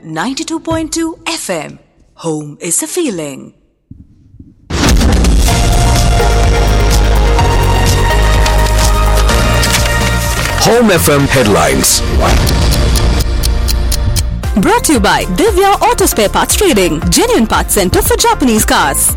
92.2 FM. Home is a feeling. Home FM headlines. Brought to you by Divya Auto Spare Parts Trading, genuine parts center for Japanese cars.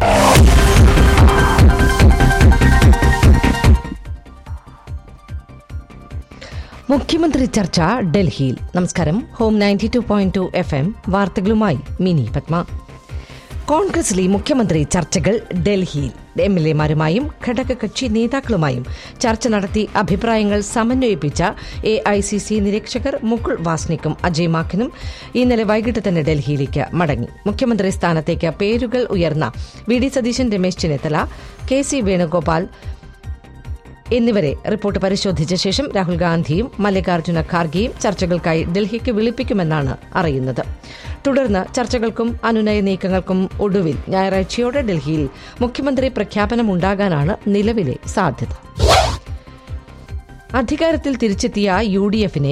മുഖ്യമന്ത്രി ചർച്ച ഡൽഹിയിൽ നമസ്കാരം home ninety two point two F M വാർത്തകളുമായി മിനി പത്മ കോൺഗ്രസിലെ മുഖ്യമന്ത്രി ചർച്ചകൾ ഡൽഹിയിൽ M L എമാരുമായും ഘടകകക്ഷി നേതാക്കളുമായും ചർച്ച നടത്തി അഭിപ്രായങ്ങൾ സമന്വയിപ്പിച്ച എ ഐ സി സി നിരീക്ഷകർ മുകുൾ വാസ്നിക്കും അജയ് മാഖനും ഇന്നലെ വൈകിട്ട് തന്നെ ഡൽഹിയിലേക്ക് മടങ്ങി മുഖ്യമന്ത്രി സ്ഥാനത്തേക്ക് പേരുകൾ ഉയർന്ന V D Satheesan Ramesh Chennithala K C Venugopal എന്നിവരെ റിപ്പോർട്ട് പരിശോധിച്ച ശേഷം രാഹുൽ ഗാന്ധിയും മല്ലികാർജ്ജുന ഖാർഗെയും ചർച്ചകൾക്കായി ഡൽഹിക്ക് വിളിപ്പിക്കുമെന്നാണ് അറിയുന്നത് തുടർന്ന് ചർച്ചകൾക്കും അനുനയ നീക്കങ്ങൾക്കും ഒടുവിൽ ഞായറാഴ്ചയോടെ ഡൽഹിയിൽ മുഖ്യമന്ത്രി പ്രഖ്യാപനമുണ്ടാകാനാണ് നിലവിലെ സാധ്യത അധികാരത്തിൽ തിരിച്ചെത്തിയ യു ഡി എഫിനെ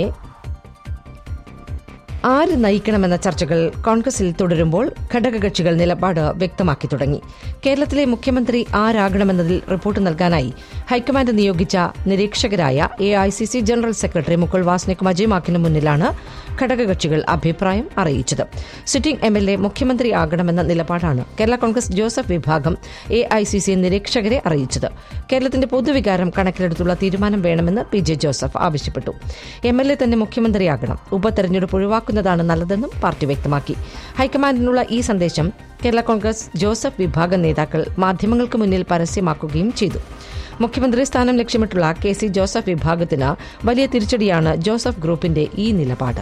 ആര് നയിക്കണമെന്ന ചർച്ചകൾ കോൺഗ്രസിൽ തുടരുമ്പോൾ ഘടകകക്ഷികൾ നിലപാട് വ്യക്തമാക്കി തുടങ്ങി കേരളത്തിലെ മുഖ്യമന്ത്രി ആരാകണമെന്നതിൽ റിപ്പോർട്ട് നൽകാനായി ഹൈക്കമാൻഡ് നിയോഗിച്ച നിരീക്ഷകരായ A I C C general secretary Mukul വാസ്നിക്കും അജയ് മാക്കിനും മുന്നിലാണ് ഘടകകക്ഷികൾ അഭിപ്രായം അറിയിച്ചത് സിറ്റിംഗ് എം എൽ എ മുഖ്യമന്ത്രി ആകണമെന്ന നിലപാടാണ് കേരള കോൺഗ്രസ് ജോസഫ് വിഭാഗം എ ഐ സി സി നിരീക്ഷകരെ അറിയിച്ചത് കേരളത്തിന്റെ പൊതുവികാരം കണക്കിലെടുത്തുള്ള തീരുമാനം വേണമെന്ന് പി ജെ ജോസഫ് ആവശ്യപ്പെട്ടു എം എൽ എ തന്നെ മുഖ്യമന്ത്രിയാകണം ഉപതെരഞ്ഞെടുപ്പ് ഒഴിവാക്കുന്നതാണ് നല്ലതെന്നും പാർട്ടി വ്യക്തമാക്കി ഹൈക്കമാൻഡിനുള്ള ഈ സന്ദേശം കേരള കോൺഗ്രസ് ജോസഫ് വിഭാഗം നേതാക്കൾ മാധ്യമങ്ങൾക്ക് മുന്നിൽ പരസ്യമാക്കുകയും ചെയ്തു മുഖ്യമന്ത്രി സ്ഥാനം ലക്ഷ്യമിട്ടുള്ള കെ സി ജോസഫ് വിഭാഗത്തിന് വലിയ തിരിച്ചടിയാണ് ജോസഫ് ഗ്രൂപ്പിന്റെ ഈ നിലപാട്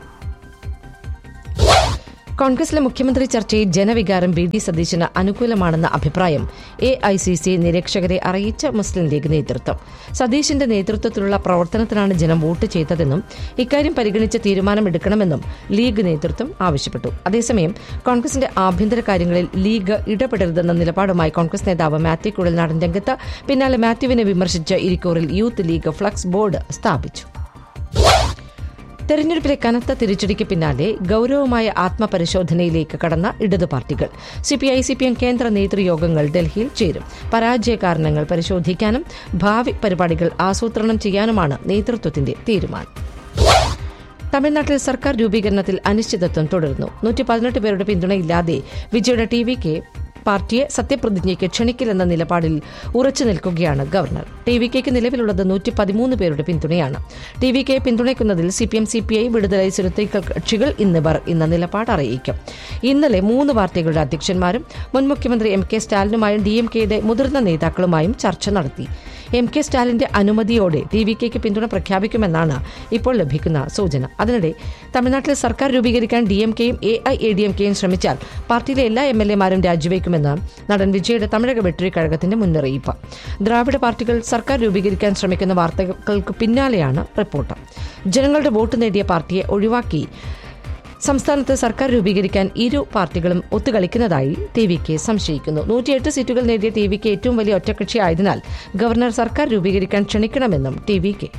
കോൺഗ്രസിലെ മുഖ്യമന്ത്രി ചർച്ചയിൽ ജനവികാരം ബി ഡി സതീശന് അനുകൂലമാണെന്ന അഭിപ്രായം എ ഐ സി സി നിരീക്ഷകരെ അറിയിച്ച മുസ്ലിം ലീഗ് നേതൃത്വം സതീശിന്റെ നേതൃത്വത്തിലുള്ള പ്രവർത്തനത്തിനാണ് ജനം വോട്ട് ചെയ്തതെന്നും ഇക്കാര്യം പരിഗണിച്ച് തീരുമാനമെടുക്കണമെന്നും ലീഗ് നേതൃത്വം ആവശ്യപ്പെട്ടു അതേസമയം കോൺഗ്രസിന്റെ ആഭ്യന്തര കാര്യങ്ങളിൽ ലീഗ് ഇടപെടരുതെന്ന നിലപാടുമായി കോൺഗ്രസ് നേതാവ് മാത്യു കുഴൽനാടൻ രംഗത്ത് പിന്നാലെ മാത്യുവിനെ വിമർശിച്ച് ഇരിക്കൂറിൽ യൂത്ത് ലീഗ് ഫ്ലക്സ് ബോർഡ് സ്ഥാപിച്ചു തെരഞ്ഞെടുപ്പിലെ കനത്ത തിരിച്ചടിക്ക് പിന്നാലെ ഗൌരവമായ ആത്മപരിശോധനയിലേക്ക് കടന്ന ഇടതു പാർട്ടികൾ സിപിഐ സിപിഎം കേന്ദ്ര നേതൃയോഗങ്ങൾ ഡൽഹിയിൽ ചേരും പരാജയ കാരണങ്ങൾ പരിശോധിക്കാനും ഭാവി പരിപാടികൾ ആസൂത്രണം ചെയ്യാനുമാണ് നേതൃത്വത്തിന്റെ തീരുമാനം തമിഴ്നാട്ടിൽ സർക്കാർ രൂപീകരണത്തിൽ അനിശ്ചിതത്വം തുടരുന്നു നൂറ്റി പതിനെട്ട് പേരുടെ പിന്തുണയില്ലാതെ വിജയുടെ ടി വി കെ പാർട്ടിയെ സത്യപ്രതിജ്ഞയ്ക്ക് ക്ഷണിക്കില്ലെന്ന നിലപാടിൽ ഉറച്ചു നിൽക്കുകയാണ് ഗവർണർ ടി വി കെക്ക് നിലവിലുള്ളത് നൂറ്റി പതിമൂന്ന് പേരുടെ പിന്തുണയാണ് ടി വി കെയെ പിന്തുണയ്ക്കുന്നതിൽ C P M C P I വിടുതലായി സുരക്ഷ കക്ഷികൾ എന്നിവർ ഇന്ന് നിലപാട് അറിയിക്കും ഇന്നലെ മൂന്ന് പാർട്ടികളുടെ അധ്യക്ഷന്മാരും മുൻ മുഖ്യമന്ത്രി എം കെ സ്റ്റാലിനുമായും ഡി എം കെയുടെ മുതിർന്ന നേതാക്കളുമായും ചർച്ച നടത്തി എം കെ സ്റ്റാലിന്റെ അനുമതിയോടെ ടി വി കെക്ക് പിന്തുണ പ്രഖ്യാപിക്കുമെന്നാണ് ഇപ്പോൾ ലഭിക്കുന്ന സൂചന അതിനിടെ തമിഴ്നാട്ടിൽ സർക്കാർ രൂപീകരിക്കാൻ ഡി എം കെയും A I A D M കെയും ശ്രമിച്ചാൽ പാർട്ടിയിലെ എല്ലാ എം എൽ എമാരും രാജിവെക്കുമെന്ന് നടൻ വിജയുടെ തമിഴക വെട്ടറി കഴകത്തിന്റെ മുന്നറിയിപ്പ് ദ്രാവിഡ പാർട്ടികൾ സർക്കാർ രൂപീകരിക്കാൻ ശ്രമിക്കുന്ന വാർത്തകൾക്ക് പിന്നാലെയാണ് റിപ്പോർട്ട് ജനങ്ങളുടെ വോട്ട് നേടിയ പാർട്ടിയെ ഒഴിവാക്കി സംസ്ഥാനത്ത് സർക്കാർ രൂപീകരിക്കാൻ ഇരു പാർട്ടികളും ഒത്തുകളിക്കുന്നതായി ടി വി കെ സംശയിക്കുന്നു നൂറ്റിയെട്ട് സീറ്റുകൾ നേടിയ ടി വിക്ക് ഏറ്റവും വലിയ ഒറ്റക്കക്ഷി ആയതിനാൽ ഗവർണർ സർക്കാർ രൂപീകരിക്കാൻ ക്ഷണിക്കണമെന്നും ടി വി കെ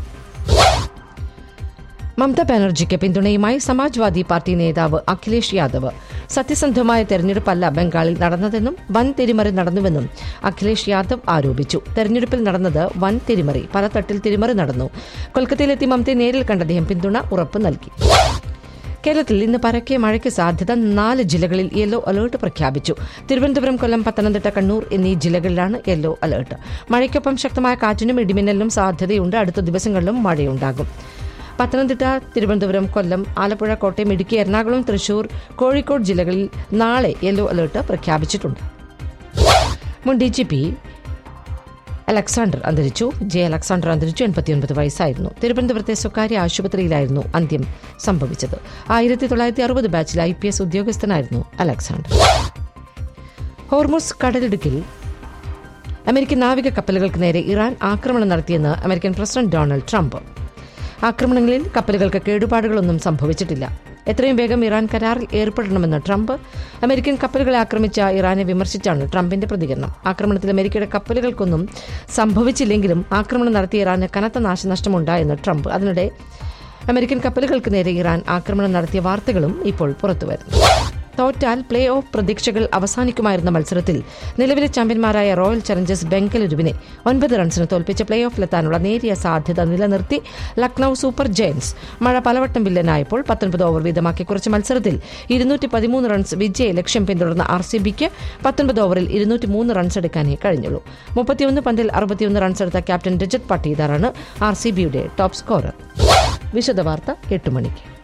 മമതാ ബാനർജിക്ക് പിന്തുണയുമായി സമാജ്വാദി പാർട്ടി നേതാവ് അഖിലേഷ് യാദവ് സത്യസന്ധമായ തെരഞ്ഞെടുപ്പല്ല ബംഗാളിൽ നടന്നതെന്നും വൻ തിരിമറി നടന്നുവെന്നും അഖിലേഷ് യാദവ് ആരോപിച്ചു തെരഞ്ഞെടുപ്പിൽ നടന്നത് വൻ തിരിമറി പല തട്ടിൽ തിരിമറി നടന്നു കൊൽക്കത്തയിലെത്തി മമതയെ നേരിൽ കണ്ട അദ്ദേഹം പിന്തുണ ഉറപ്പ് നൽകി കേരളത്തിൽ ഇന്ന് പരക്കെ മഴയ്ക്ക് സാധ്യത നാല് ജില്ലകളിൽ യെല്ലോ അലേർട്ട് പ്രഖ്യാപിച്ചു തിരുവനന്തപുരം കൊല്ലം പത്തനംതിട്ട കണ്ണൂർ എന്നീ ജില്ലകളിലാണ് യെല്ലോ അലേർട്ട് മഴയ്ക്കൊപ്പം ശക്തമായ കാറ്റിനും ഇടിമിന്നലിനും സാധ്യതയുണ്ട് അടുത്ത ദിവസങ്ങളിലും മഴയുണ്ടാകും പത്തനംതിട്ട തിരുവനന്തപുരം കൊല്ലം ആലപ്പുഴ കോട്ടയം ഇടുക്കി എറണാകുളം തൃശൂർ കോഴിക്കോട് ജില്ലകളിൽ നാളെ യെല്ലോ അലേർട്ട് പ്രഖ്യാപിച്ചിട്ടുണ്ട് മുൻ ഡി ജി പി അലക്സാണ്ടർ അന്തരിച്ചു ജെ അലക്സാണ്ടർ അന്തരിച്ചു എൺപത്തിയൊൻപത് വയസ്സായിരുന്നു തിരുവനന്തപുരത്തെ സ്വകാര്യ ആശുപത്രിയിലായിരുന്നു അന്ത്യം സംഭവിച്ചത് ആയിരത്തി തൊള്ളായിരത്തി അറുപത് ബാച്ചിൽ ഐ പി എസ് ഉദ്യോഗസ്ഥനായിരുന്നു അലക്സാണ്ടർ ഹോർമുസ് കടലിടുക്കിൽ അമേരിക്കൻ നാവിക കപ്പലുകൾക്ക് നേരെ ഇറാൻ ആക്രമണം നടത്തിയെന്ന് അമേരിക്കൻ പ്രസിഡന്റ് ഡൊണാൾഡ് ട്രംപ് ആക്രമണങ്ങളിൽ കപ്പലുകൾക്ക് കേടുപാടുകളൊന്നും സംഭവിച്ചിട്ടില്ല എത്രയും വേഗം ഇറാൻ കരാറിൽ ഏർപ്പെടണമെന്ന് ട്രംപ് അമേരിക്കൻ കപ്പലുകളെ ആക്രമിച്ച ഇറാനെ വിമർശിച്ചാണ് ട്രംപിന്റെ പ്രതികരണം ആക്രമണത്തിൽ അമേരിക്കയുടെ കപ്പലുകൾക്കൊന്നും സംഭവിച്ചില്ലെങ്കിലും ആക്രമണം നടത്തിയ ഇറാന് കനത്ത നാശനഷ്ടമുണ്ടായെന്ന് ട്രംപ് അതിനിടെ അമേരിക്കൻ കപ്പലുകൾക്ക് നേരെ ഇറാൻ ആക്രമണം നടത്തിയ വാർത്തകളും ഇപ്പോൾ പുറത്തുവരുന്നു തോറ്റാൽ പ്ലേ ഓഫ് പ്രതീക്ഷകൾ അവസാനിക്കുമായിരുന്ന മത്സരത്തിൽ നിലവിലെ ചാമ്പ്യന്മാരായ റോയൽ ചലഞ്ചേഴ്സ് ബംഗളൂരുവിനെ ഒൻപത് റൺസിന് തോൽപ്പിച്ച് പ്ലേ ഓഫിലെത്താനുള്ള നേരിയ സാധ്യത നിലനിർത്തി ലക്നൌ സൂപ്പർ ജയൻസ് മഴ പലവട്ടം വില്ലനായപ്പോൾ പത്തൊൻപത് ഓവർ വീതമാക്കി കുറച്ച് മത്സരത്തിൽ ഇരുന്നൂറ്റി പതിമൂന്ന് റൺസ് വിജയ ലക്ഷ്യം പിന്തുടർന്ന ആർ സി ബിക്ക് പത്തൊൻപത് ഓവറിൽ ഇരുന്നൂറ്റി മൂന്ന് റൺസ് എടുക്കാനേ കഴിഞ്ഞുള്ളൂ മുപ്പത്തിയൊന്ന് പന്തിൽ അറുപത്തിയൊന്ന് റൺസ് എടുത്ത ക്യാപ്റ്റൻ രജത് പട്ടീദാറാണ് ആർ സി ബിയുടെ ടോപ്പ് സ്കോറർ വിശദവാർത്ത എട്ട് മണിക്ക്